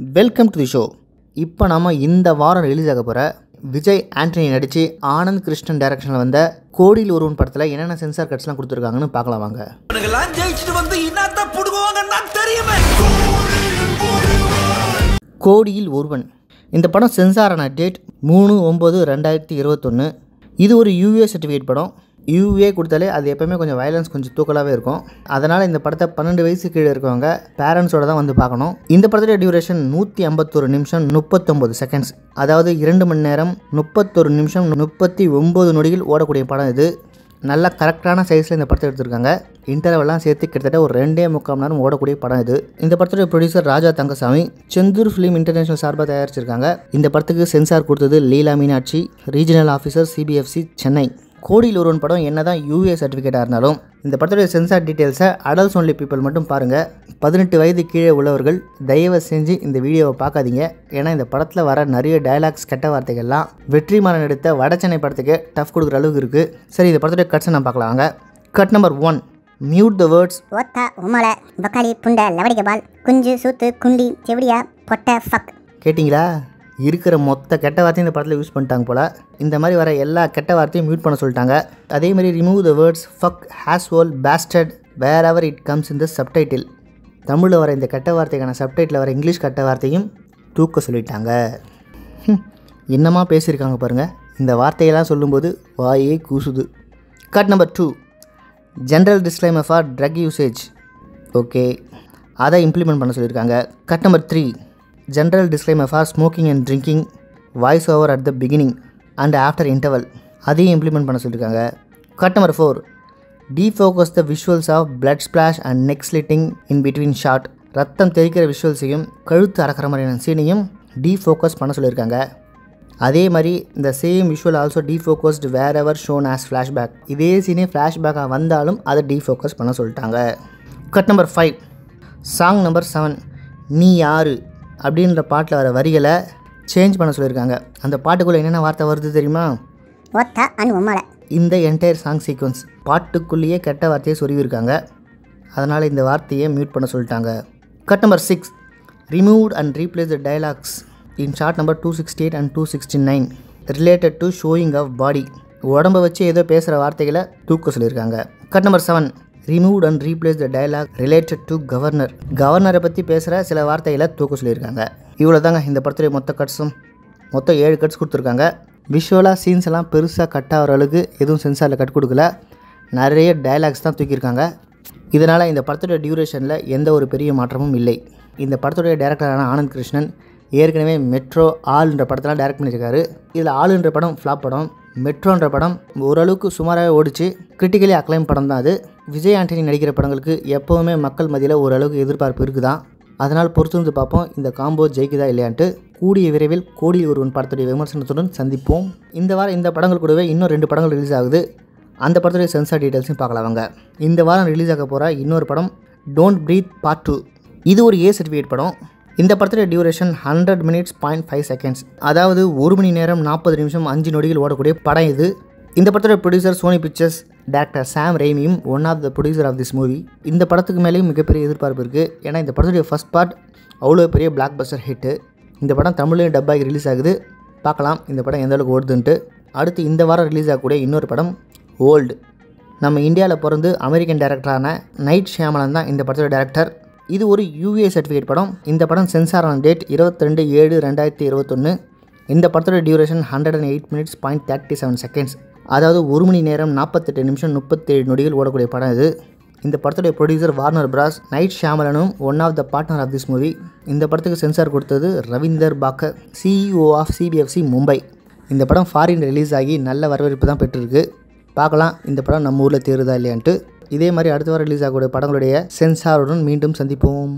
welcome to the show இப்போ நாம இந்த வாரம் ரிலீஸ் ஆக போகிற விஜய் ஆண்டனி நடித்து ஆனந்த் கிருஷ்ணன் டைரக்ஷனில் வந்த கோடியில் ஒருவன் படத்தில் என்னென்ன சென்சார் கட்ஸ்லாம் கொடுத்துருக்காங்கன்னு பார்க்கலாம் வாங்க இவனுங்கெல்லாம் ஜெயிச்சுட்டு வந்து இன்னாத்த புடுங்குவாங்கன்னு தான் தெரியுமே கோடியில் ஒருவன் இந்த படம் சென்சார் ஆன டேட் மூணு ஒம்பது ரெண்டாயிரத்தி இருபத்தொன்று இது ஒரு யூஏ சர்டிஃபிகேட் படம் யூஏ கொடுத்தாலே அது எப்போவுமே கொஞ்சம் வயலன்ஸ் கொஞ்சம் தூக்கலாகவே இருக்கும் அதனால் இந்த படத்தை பன்னெண்டு வயசு கீழே இருக்கவங்க பேரண்ட்ஸோட தான் வந்து பார்க்கணும் இந்த படத்துடைய டியூரேஷன் நூற்றி ஐம்பத்தொரு நிமிஷம் முப்பத்தொம்பது செகண்ட்ஸ் அதாவது இரண்டு மணி நேரம் முப்பத்தொரு நிமிஷம் முப்பத்தி ஒம்பது நொடியில் ஓடக்கூடிய படம் இது நல்ல கரெக்டான சைஸில் இந்த படத்தை எடுத்திருக்காங்க இன்டர்வெல்லாம் சேர்த்து கிட்டத்தட்ட ஒரு ரெண்டே முக்கால் மணி நேரம் ஓடக்கூடிய படம் இது இந்த படத்துடைய producer Raja Thangasamy Senthur film international சார்பாக தயாரிச்சிருக்காங்க இந்த படத்துக்கு சென்சார் கொடுத்தது Leela Meenakshi regional officer CBFC Chennai Kodiyil Oruvan படம் என்ன தான் யூஏ சர்டிஃபிகேட்டாக இருந்தாலும் இந்த படத்துடைய சென்சார் டீட்டெயில்ஸை அடல்ட்ஸ் ஒன்லி பீப்புள் மட்டும் பாருங்கள் பதினெட்டு வயது கீழே உள்ளவர்கள் தயவு செஞ்சு இந்த வீடியோவை பார்க்காதீங்க ஏன்னா இந்த படத்தில் வர நிறைய டயலாக்ஸ் கெட்ட வார்த்தைகள்லாம் வெற்றிமாறன் எடுத்த வடச்சென்னை படத்துக்கு டஃப் கொடுக்குற அளவுக்கு இருக்குது சரி இந்த படத்துடைய கட்ஸை நான் பார்க்கலாம் வாங்க cut number one mute the words ஒத்த உமல பக்காளி புண்ட லவடிக்க பால் குஞ்சு சூத்து குண்டி செவிடியா பொட்ட ஃபக் கேட்டிங்களா இருக்கிற மொத்த கெட்ட வார்த்தையும் இந்த படத்தில் யூஸ் பண்ணிட்டாங்க போல் இந்த மாதிரி வர எல்லா கெட்ட வார்த்தையும் மியூட் பண்ண சொல்லிட்டாங்க அதே மாதிரி remove the words fuck asshole bastard wherever it comes இந்த சப்டைட்டில் தமிழில் வர இந்த கெட்ட வார்த்தைக்கான சப்டைட்டில் வர இங்கிலீஷ் கெட்ட வார்த்தையும் தூக்க சொல்லிட்டாங்க ஹம், என்னமா பேசியிருக்காங்க பாருங்கள் இந்த வார்த்தையெல்லாம் சொல்லும்போது வாயே கூசுது cut number two general disclaimer for drug usage okay அதை இம்ப்ளிமெண்ட் பண்ண சொல்லியிருக்காங்க cut number three general disclaimer for smoking and drinking voice over at the beginning and after interval அதையும் இம்ப்ளிமெண்ட் பண்ண சொல்லியிருக்காங்க cut number four defocus the visuals of blood splash and neck slitting in between shot ரத்தம் தெரிக்கிற விஷுவல்ஸையும் கழுத்து அறக்கிற மாதிரியான சீனையும் defocus பண்ண சொல்லியிருக்காங்க அதே மாதிரி இந்த same visual also defocused wherever shown as flashback இதே சீனே ஃப்ளாஷ்பேக்காக வந்தாலும் அதை டீஃபோக்கஸ் பண்ண சொல்லிட்டாங்க cut number five song number seven நீ யாரு அப்படின்ற பாட்டில் வர வரிகளை சேஞ்ச் பண்ண சொல்லியிருக்காங்க அந்த பாட்டுக்குள்ளே என்னென்ன வார்த்தை வருது தெரியுமா ஒத்த அன் உமல இந்த என்டையர் சாங் சீக்வன்ஸ் பாட்டுக்குள்ளேயே கெட்ட வார்த்தையை சொருவிருக்காங்க அதனால் இந்த வார்த்தையை மியூட் பண்ண சொல்லிட்டாங்க cut number six removed and replace the dialogues in shot number two sixty eight and two sixty nine related to showing of body உடம்பை வச்சு ஏதோ பேசுகிற வார்த்தைகளை தூக்க சொல்லியிருக்காங்க cut number seven removed and replace the dialogue related to governor கவர்னரை பற்றி பேசுகிற சில வார்த்தைகளை தூக்க சொல்லியிருக்காங்க இவ்வளோ தாங்க இந்த படத்துடைய மொத்த கட்ஸும் மொத்தம் ஏழு கட்ஸ் கொடுத்துருக்காங்க விஷுவலாக சீன்ஸ் எல்லாம் பெருசாக கட் ஆகிற அளவுக்கு எதுவும் சென்சாரில் கட் கொடுக்கல நிறைய டயலாக்ஸ் தான் தூக்கியிருக்காங்க இதனால் இந்த படத்துடைய டியூரேஷனில் எந்த ஒரு பெரிய மாற்றமும் இல்லை இந்த படத்துடைய டேரக்டரான ஆனந்த் கிருஷ்ணன் ஏற்கனவே மெட்ரோ ஆள்ன்ற படத்தெல்லாம் டைரக்ட் பண்ணியிருக்காரு இதில் ஆளுன்ற படம் ஃப்ளாப் படம் மெட்ரோன்ற படம் ஓரளவுக்கு சுமாராகவே ஓடிச்சு கிரிட்டிக்கலி அக்ளைம் படம் தான் அது விஜய் ஆண்டனி நடிக்கிற படங்களுக்கு எப்போவுமே மக்கள் மத்தியில் ஓரளவுக்கு எதிர்பார்ப்பு இருக்குதான் அதனால் பொறுத்து வந்து பார்ப்போம் இந்த காம்போ ஜெயிக்குதா இல்லையான்ட்டு கூடிய விரைவில் கோடி ஒருவன் படத்துடைய விமர்சனத்துடன் சந்திப்போம் இந்த வாரம் இந்த படங்கள் கூடவே இன்னும் ரெண்டு படங்கள் ரிலீஸ் ஆகுது அந்த படத்துடைய சென்சார் டீட்டெயில்ஸையும் பார்க்கலாம் வாங்க இந்த வாரம் ரிலீஸ் ஆக போகிற இன்னொரு படம் டோன்ட் ப்ரீத் பார்ட் டூ இது ஒரு ஏ சர்டிஃபிகேட் படம் இந்த படத்துடைய duration hundred minutes point five seconds அதாவது ஒரு மணி நேரம் நாற்பது நிமிஷம் அஞ்சு நொடிகள் ஓடக்கூடிய படம் இது இந்த படத்தோட producer Sony Pictures director Sam ரெய்மியும் one of the producer of this movie இந்த படத்துக்கு மேலேயும் மிகப்பெரிய எதிர்பார்ப்பு இருக்குது ஏன்னா இந்த படத்துடைய ஃபர்ஸ்ட் பார்ட் அவ்வளோ பெரிய பிளாக் பஸ்டர் ஹிட்டு இந்த படம் தமிழ்லையும் டப்பாகி ரிலீஸ் ஆகுது பார்க்கலாம் இந்த படம் எந்த அளவுக்கு ஓடுதுன்ட்டு அடுத்து இந்த வாரம் ரிலீஸ் ஆகக்கூடிய இன்னொரு படம் ஓல்டு நம்ம இந்தியாவில் பிறந்து அமெரிக்கன் டேரக்டரான நைட் ஷியாமலன் தான் இந்த படத்தோட டேரக்டர் இது ஒரு யூஏ சர்டிஃபிகேட் படம் இந்த படம் சென்சார் ஆன டேட் இருபத்தி ரெண்டு ஏழு ரெண்டாயிரத்தி இருபத்தொன்று இந்த படத்தோட duration hundred and eight minutes point thirty seven seconds அதாவது ஒரு மணி நேரம் நாற்பத்தெட்டு நிமிஷம் முப்பத்தேழு நொடிகள் ஓடக்கூடிய படம் இது இந்த படத்துடைய ப்ரொடியூசர் வார்னர் பிராஸ் நைட் ஷியாமலனும் one of the partner of this movie இந்த படத்துக்கு சென்சார் கொடுத்தது Ravinder Bhakar CEO of CBFC Mumbai இந்த படம் ஃபாரின் ரிலீஸ் ஆகி நல்ல வரவேற்பு தான் பெற்றிருக்கு பார்க்கலாம் இந்த படம் நம்ம ஊரில் தேருதா இல்லையான்ட்டு இதே மாதிரி அடுத்த வாரம் ரிலீஸ் ஆகக்கூடிய படங்களுடைய சென்சாருடன் மீண்டும் சந்திப்போம்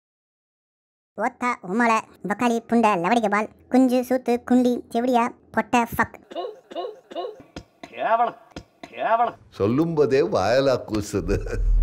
ஒத்த உமல பக்காளி புண்ட லவடிக்க பால் குஞ்சு சூத்து குண்டி செவிடியா பொட்ட ஃபக் கேவலம் கேவலம் சொல்லும்போதே வாயலா கூசுது